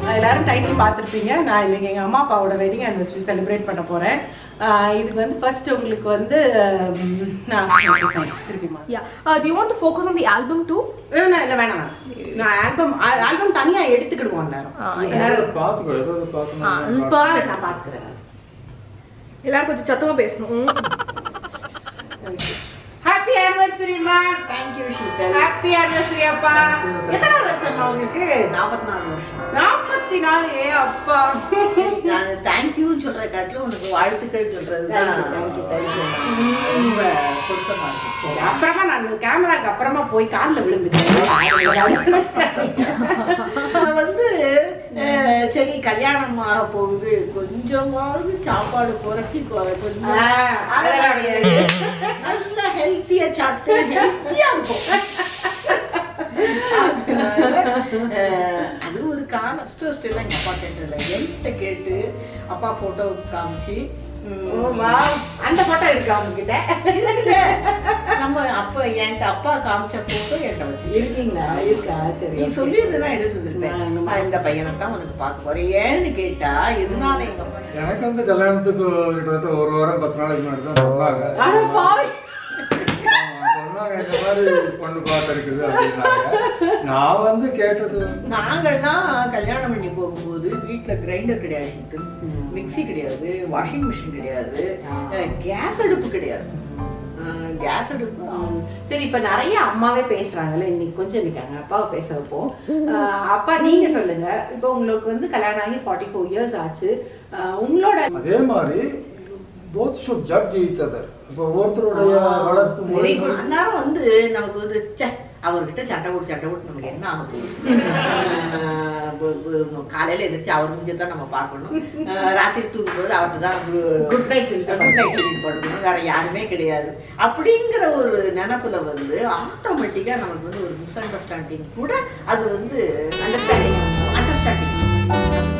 எல்லாரும் டைட்டில் பார்த்துருப்பீங்க நான் இன்னைக்கு எங்கள் அம்மா அப்பாவோட வெட்டிங் anniversary செலிப்ரேட் பண்ண போகிறேன் இதுக்கு வந்து ஃபர்ஸ்ட் உங்களுக்கு வந்து உம், நான் திருப்பிமா Yeah. Uh, do you want to focus on the album too? வேணாம் இல்லை வேணாம் வேணாம் நான் ஆல்பம் ஆல்பம் தனியாக எடுத்துக்கிடுவோம் நேரம் Ah, எல்லாரும் பார்த்துக்கோ ஏதாவது Ah, this is பார்க்கணும் perfect. நான் பார்த்துக்கிறேன் எல்லாரும் கொஞ்சம் சத்தமா பேசணும் ஹாப்பி ஆனிவர்சரிமா தேங்க்யூ ஷீதல் ஹாப்பி ஆனிவர்சரி அப்பா எத்தனை வருஷமா உங்களுக்கு நாற்பத்தி நாலு வருஷம் நாற்பத்தி நாலு ஏ அப்பா நான் தேங்க்யூன்னு சொல்ற காட்டிலும் உனக்கு வாழ்த்துக்கள் சொல்றது Thank you, thank you, thank you. ரொம்ப பொருத்தமா இருக்கு சரி அப்புறமா நான் கேமராக்கு அப்புறமா போய் காலில் விழுந்துட்டேன் நான் வந்து அஹ், சரி கல்யாணம் ஆக போகுது கொஞ்சமாவது சாப்பாடு குறைச்சி கொ- கொஞ்சம் ஆ, அதெல்லாம் கிடையாது. நல்ல ஹெல்த்தியா சாப்பிட்டு ஹெல்த்தியா இருக்கும் அதனால, அஹ், அது ஒரு காலம் ஃபர்ஸ்ட் ஃபர்ஸ்ட் எல்லாம் எங்க அப்பா கேட்டதில்ல என்கிட்ட கேட்டு அப்பா போட்டோ காமிச்சு உம், ஓ, wow. அந்த போட்டோ இருக்கா உங்ககிட்ட இல்ல, நம்ம அப்ப என்கிட்ட அப்பா காமிச்ச போட்டோ என்கிட்ட வச்சு இருக்கீங்களா இருக்கா சரி நீ சொல்லியிருந்தா எடுத்து வந்திருப்பேன் நான் நம்ம- நான் இந்த பையனை தான் உனக்கு பார்க்க போறேன் ஏன்னு கேட்டா எதனால எங்க அப்பா எனக்கு வந்து கல்யாணத்துக்கு கிட்டத்தட்ட ஒரு வாரம் பத்து நாளைக்கு முன்னாடி தான் சொன்னாங்க அட பாவி. ஆமா, சொன்னாங்க இந்த மாதிரி பொண்ணு பார்த்துருக்குது அப்படின்னாங்க நான் வந்து கேட்டது நாங்கள்லாம் கல்யாணம் பண்ணி போகும்போது வீட்ல கிரைண்டர் கிடையாது மிக்ஸி கிடையாது வாஷிங் மிஷின் கிடையாது கேஸ் அடுப்பு கிடையாது கேஸ் அடுப்பு ம். சரி இப்ப நிறைய அம்மாவே பேசுறாங்கல்ல இன்னைக்கு கொஞ்சம் இருக்காங்க அப்பாவை பேச வைப்போம் ஆஹ் அப்பா நீங்க சொல்லுங்க இப்போ உங்களுக்கு வந்து கல்யாணம் ஆகி ஃபார்ட்டி ஃபோர் இயர்ஸ் ஆச்சு ஆஹ் உங்களோட அதே மாதிரி both should judge each other இப்போ ஒருத்தருடைய வளர்ப்பு வெரி முறை குட் அந்நேரம் வந்து நமக்கு வந்து ச்சே அவர்கிட்ட சட்டை போட்டு சட்டை போட்டு நமக்கு என்ன ஆக போகுது ஆஹ் பு- பு- காலையில எந்திரிச்சு அவர் முடிஞ்சு தான் நம்ம பார்க்கணும் ஆஹ் ராத்திரி தூங்கும்போது அவர்கிட்ட தான் குட் நைட் சொல்லிட்டு குட் நைட் சொல்லிட்டு படுக்கணும் வேற யாருமே கிடையாது அப்படிங்கிற ஒரு நினப்புல வந்து ஆட்டோமேட்டிக்கா நமக்கு வந்து ஒரு மிஸ் அண்டர்ஸ்டாண்டிங் கூட அது வந்து அண்டர்ஸ்டாண்டிங் அண்டர்ஸ்டாண்டிங்